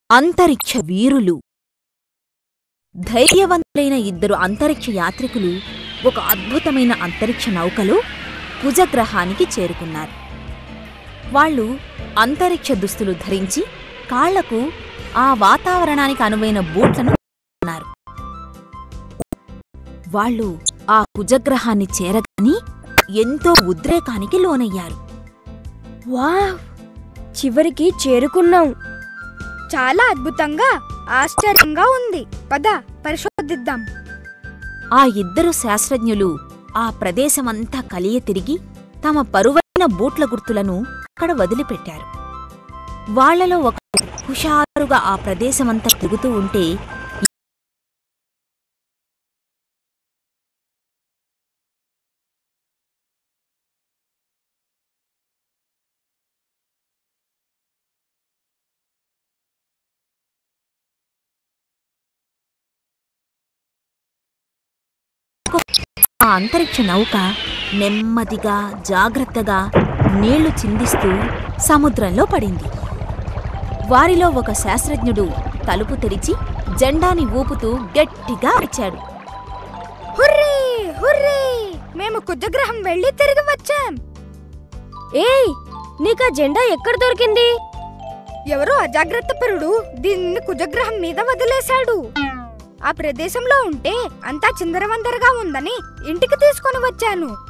అంతరిక్ష వీరులు ధైర్యవంతులైన ఇద్దరు అంతరిక్ష యాత్రికులు ఒక అద్భుతమైన అంతరిక్ష నౌకలో కుజగ్రహానికి చేరుకున్నారు వాళ్ళు అంతరిక్ష దుస్తులు ధరించి కాళ్లకు ఆ వాతావరణానికి అనువైన బూట్లను ఉన్నారు వాళ్ళు ఆ కుజగ్రహాన్ని చేరగాని ఎంతో ఉద్రేకానికి లోనయ్యారు వావ్ చివరికి చేరుకున్నాం చాలా అద్భుతంగా ఆశ్చర్యంగా ఉంది పద పరిశోధిద్దాం ఆ ఇద్దరు శాస్త్రజ్ఞులు ఆ ప్రదేశమంతా కలియ తిరిగి తమ పరువైన బూట్ల గుర్తులను అక్కడ వదిలిపెట్టారు వాళ్ళలో ఒక హుషారుగా ఆ ప్రదేశమంతా తిరుగుతూ ఉంటే ఆ అంతరిక్ష నౌక నెమ్మదిగా జాగ్రత్తగా నీళ్లు చిందిస్తూ సముద్రంలో పడింది వారిలో ఒక శాస్త్రజ్ఞుడు తలుపు తెరిచి జెండాని ఊపుతూ గట్టిగా అరిచాడు హుర్రే హుర్రే మేము కుజగ్రహం వెళ్ళి తిరిగి వచ్చాం ఏయ్ నీకా జెండా ఎక్కడ దొరికింది ఎవరో అజాగ్రత్త పరుడు దీనిని కుజగ్రహం మీద వదిలేశాడు ఆ ప్రదేశంలో ఉంటే అంతా చిందరవందరగా ఉందని ఇంటికి తీసుకొని వచ్చాను